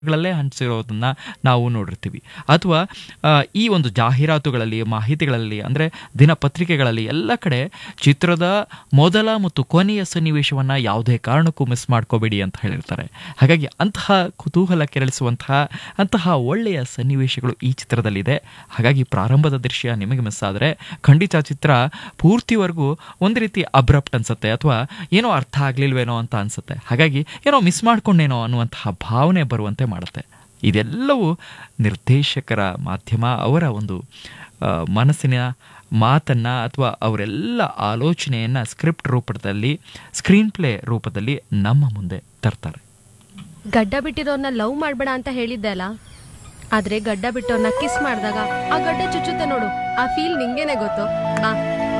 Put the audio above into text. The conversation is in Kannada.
ಗಳಲ್ಲೇ ಹಂಚಿರೋದನ್ನ ನಾವು ನೋಡಿರ್ತೀವಿ ಅಥವಾ ಆ, ಈ ಒಂದು ಜಾಹೀರಾತುಗಳಲ್ಲಿ ಮಾಹಿತಿಗಳಲ್ಲಿ ಅಂದರೆ ದಿನಪತ್ರಿಕೆಗಳಲ್ಲಿ ಎಲ್ಲ ಕಡೆ ಚಿತ್ರದ ಮೊದಲ ಮತ್ತು ಕೊನೆಯ ಸನ್ನಿವೇಶವನ್ನು ಯಾವುದೇ ಕಾರಣಕ್ಕೂ ಮಿಸ್ ಮಾಡ್ಕೋಬೇಡಿ ಅಂತ ಹೇಳಿರ್ತಾರೆ ಹಾಗಾಗಿ ಅಂತಹ ಕುತೂಹಲ ಕೆರಳಿಸುವಂತಹ ಅಂತಹ ಒಳ್ಳೆಯ ಸನ್ನಿವೇಶಗಳು ಈ ಚಿತ್ರದಲ್ಲಿದೆ ಹಾಗಾಗಿ ಪ್ರಾರಂಭದ ದೃಶ್ಯ ನಿಮಗೆ ಮಿಸ್ ಆದರೆ ಖಂಡಿತ ಚಿತ್ರ ಪೂರ್ತಿವರೆಗೂ ಒಂದು ರೀತಿ ಅಬ್ರಪ್ಟ್ ಅನ್ಸುತ್ತೆ ಅಥವಾ ಏನೋ ಅರ್ಥ ಆಗ್ಲಿಲ್ವೇನೋ ಅಂತ ಅನ್ಸುತ್ತೆ ಹಾಗಾಗಿ ಏನೋ ಮಿಸ್ ಮಾಡ್ಕೊಂಡೇನೋ ಅನ್ನುವಂತಹ ಭಾವನೆ ಬರುವಂತೆ ಮಾಡುತ್ತೆ ಇದೆಲ್ಲವೂ ನಿರ್ದೇಶಕರ ಮಾಧ್ಯಮ ಅವರ ಒಂದು ಆ, ಮನಸ್ಸಿನ ಮಾತನ್ನ ಅಥವಾ ಅವರೆಲ್ಲ ಆಲೋಚನೆಯನ್ನ ಸ್ಕ್ರಿಪ್ಟ್ ರೂಪದಲ್ಲಿ ಸ್ಕ್ರೀನ್ ಪ್ಲೇ ರೂಪದಲ್ಲಿ ನಮ್ಮ ಮುಂದೆ ತರ್ತಾರೆ ಗಡ್ಡ ಬಿಟ್ಟಿರೋರ್ನ ಲವ್ ಮಾಡ್ಬೇಡ ಅಂತ ಹೇಳಿದ್ದೆ ಅಲ್ಲ ಆದ್ರೆ ಗಡ್ಡ ಬಿಟ್ಟವ್ರನ್ನ ಕಿಸ್ ಮಾಡಿದಾಗ ಆ ಗಡ್ಡ ಚುಚ್ಚುತ್ತೆ ನೋಡು ಆ ಫೀಲ್ ನಿಂಗೇನೆ ಗೊತ್ತು ಬಾ